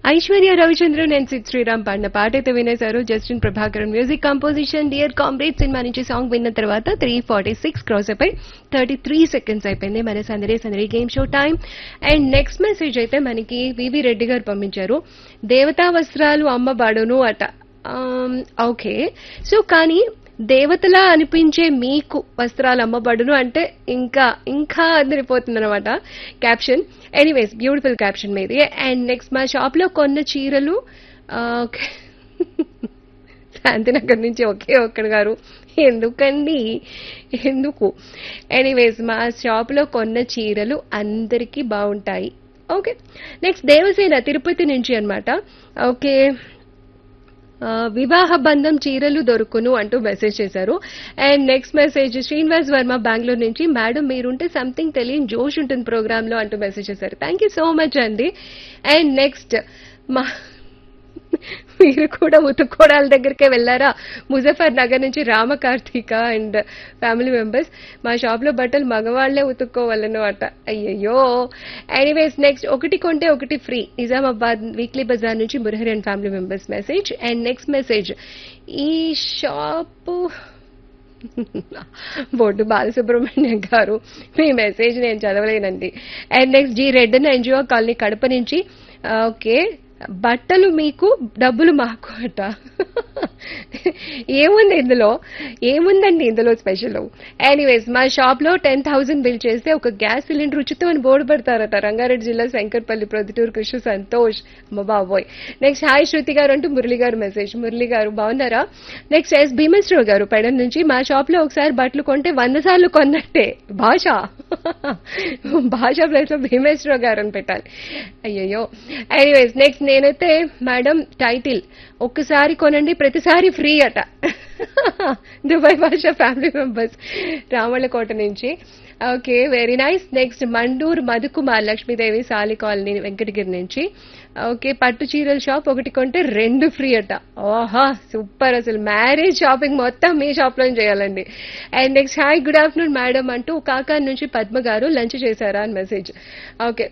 Aishwarya Ravichandran and Sid Sriram పాడిన పాట అయితే వినేశారు Justin Prabhakaran music composition dear comrade cinema నుంచి సాంగ్ విన్న తర్వాత త్రీ ఫార్టీ సిక్స్ క్రాస్ అయిపోయి థర్టీ త్రీ సెకండ్స్ అయిపోయింది మన సందడి సందడి game show time and next message అయితే మనకి వివి రెడ్డి గారు పంపించారు దేవతా వస్త్రాలు అమ్మబడును అట ఓకే సో కానీ దేవతలా అనిపించే మీకు వస్త్రాలు అమ్మబడును అంటే ఇంకా ఇంకా అదిరిపోతుంది అనమాట క్యాప్షన్ ఎనీవేస్ బ్యూటిఫుల్ క్యాప్షన్ మీది అండ్ నెక్స్ట్ మా షాప్ లో కొన్న చీరలు ఆ, ఓకే శాంతినగర్ నుంచి ఒకే ఒక్కడు గారు ఎందుకండి ఎందుకు ఎనీవేస్ మా షాప్ లో కొన్న చీరలు అందరికీ బాగుంటాయి ఓకే నెక్స్ట్ దేవసేన తిరుపతి నుంచి అన్నమాట ఓకే ఆ, వివాహ బంధం చీరలు దొరుకును అంటూ మెసేజ్ చేశారు and next message Srinivas Varma Bengaluru నుంచి మేడం మీరుంటే సంథింగ్ తెలియని జోష్ ఉంటుంది ప్రోగ్రామ్ లో అంటూ మెసేజ్ చేశారు థ్యాంక్ యూ సో మచ్ అండి అండ్ నెక్స్ట్ మా మీరు కూడా ఉతుక్కోడాల దగ్గరికే వెళ్ళారా ముజఫర్ నగర్ నుంచి Rama Karthika and family members మా షాప్ లో బట్టలు మగవాళ్లే ఉతుక్కోవాలను అట అయ్యయ్యో ఎనీవేస్ నెక్స్ట్ ఒకటి కొంటే ఒకటి ఫ్రీ నిజామాబాద్ వీక్లీ బజార్ నుంచి Murahari and family members message and next message ఈ షాపు బొడ్డు బాలసుబ్రహ్మణ్యం గారు మీ మెసేజ్ నేను చదవలేనండి అండ్ నెక్స్ట్ జీ రెడ్డన్ ఎన్జిఓ కాలనీ కడప నుంచి ఓకే బట్టలు మీకు డబ్బులు మాకు అట ఏముంది ఇందులో ఏముందండి ఇందులో స్పెషల్ ఎనీవేస్ మా షాప్ లో టెన్ థౌసండ్ బిల్ చేస్తే ఒక గ్యాస్ సిలిండర్ ఉచితం అని బోర్డు పెడతారట రంగారెడ్డి జిల్లా శంకర్పల్లి ప్రొద్దుటూరు కృష్ణ సంతోష్ అమ్మ బాబోయ్ నెక్స్ట్ హాయ్ శృతి గారు అంటూ మురళి గారు మెసేజ్ మురళి గారు బాగున్నారా నెక్స్ట్ ఎస్ భీమేశ్వరరావు గారు పెడన్ నుంచి మా షాప్ లో ఒకసారి బట్టలు కొంటే వంద సార్లు కొన్నట్టే భాష భాష ప్లేస్ లో భీమేశ్వరరావు గారు అని పెట్టాలి అయ్యయ్యో ఎనీవేస్ నెక్స్ట్ నేనైతే మేడం టైటిల్ ఒక్కసారి కొనండి ప్రతిసారి ఫ్రీ అట దుబాయ్ భాష ఫ్యామిలీ మెంబర్స్ రామళ్ళకోట నుంచి okay very nice next Mandur Madhukumar Lakshmidevi Sali colony Venkatagiri నుంచి ఓకే పట్టు చీరల షాప్ ఒకటి కొంటే రెండు ఫ్రీ అట ఓహా సూపర్ అసలు మ్యారేజ్ షాపింగ్ మొత్తం మీ షాప్ లో చేయాలండి and next hi good afternoon madam అంటూ కాకా నుంచి పద్మ గారు లంచ్ చేశారా అని మెసేజ్ ఓకే